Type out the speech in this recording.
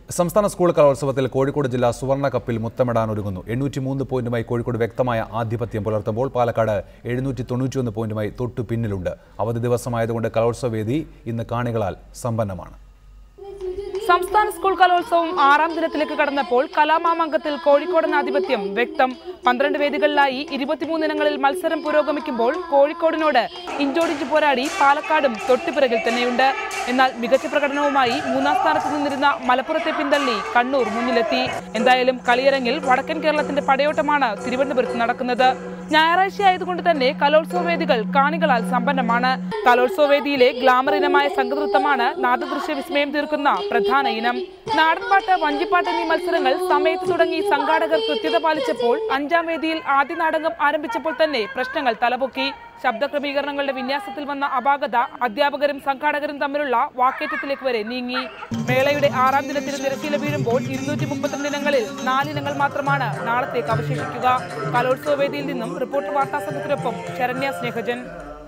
സംസ്ഥാന സ്കൂൾ കലോത്സവത്തിൽ കോഴിക്കോട് ജില്ല സുവർണ കപ്പിൽ മുത്തമിടാൻ ഒരുങ്ങുന്നു എണ്ണൂറ്റി മൂന്ന് പോയിന്റുമായി കോഴിക്കോട് വ്യക്തമായ ആധിപത്യം പുലർത്തുമ്പോൾ പാലക്കാട് എഴുന്നൂറ്റി തൊണ്ണൂറ്റിയൊന്ന് പോയിന്റുമായി തൊട്ടു പിന്നിലുണ്ട് അവധി ദിവസമായതുകൊണ്ട് കലോത്സവ വേദി ഇന്ന് കാണികളാൽ സമ്പന്നമാണ് സംസ്ഥാന സ്കൂൾ കലോത്സവം ആറാം ദിനത്തിലേക്ക് കടന്നപ്പോൾ കലാമാമംഗത്തിൽ കോഴിക്കോടൻ ആധിപത്യം വ്യക്തം പന്ത്രണ്ട് വേദികളിലായി ഇരുപത്തിമൂന്ന് ഇനങ്ങളിൽ മത്സരം പുരോഗമിക്കുമ്പോൾ കോഴിക്കോടിനോട് ഇഞ്ചോടിഞ്ച് പോരാടി പാലക്കാടും തൊട്ടുപിറകിൽ തന്നെയുണ്ട് എന്നാൽ മികച്ച പ്രകടനവുമായി മൂന്നാം സ്ഥാനത്ത് നിന്നിരുന്ന മലപ്പുറത്തെ പിന്തള്ളി കണ്ണൂർ മുന്നിലെത്തി എന്തായാലും കളിയിറങ്ങിൽ വടക്കൻ കേരളത്തിന്റെ പടയോട്ടമാണ് തിരുവനന്തപുരത്ത് നടക്കുന്നത് ഞായറാഴ്ച ആയതുകൊണ്ട് തന്നെ കലോത്സവ വേദികൾ കാണികളാൽ സമ്പന്നമാണ് കലോത്സവ വേദിയിലെ ഗ്ലാമർ ഇനമായ സംഘനൃത്തമാണ് നാദദൃശ്യ വിസ്മയം തീർക്കുന്ന പ്രധാന ഇനം നാടൻപാട്ട് വഞ്ചിപ്പാട്ട് എന്നീ മത്സരങ്ങൾ സമയത്ത് തുടങ്ങി സംഘാടകർ കൃത്യത പാലിച്ചപ്പോൾ അഞ്ചാം വേദിയിൽ ആദ്യ നാടകം ആരംഭിച്ചപ്പോൾ തന്നെ പ്രശ്നങ്ങൾ തലപൊക്കി ശബ്ദ ക്രമീകരണങ്ങളുടെ വിന്യാസത്തിൽ വന്ന അപാകത അധ്യാപകരും സംഘാടകരും തമ്മിലുള്ള വാക്കേറ്റത്തിലേക്ക് വരെ നീങ്ങി മേളയുടെ ആറാം ദിനത്തിന് തിരശ്ശീല വീഴുമ്പോൾ ഇരുന്നൂറ്റി മുപ്പത്തിരണ്ട് ഇനങ്ങളിൽ നാലിനങ്ങൾ മാത്രമാണ് നാളത്തേക്ക് അവശേഷിക്കുക കലോത്സവ വേദിയിൽ നിന്നും റിപ്പോർട്ടർ വാർത്താ സംഘത്തിനൊപ്പം ശരണ്യ സ്നേഹജൻ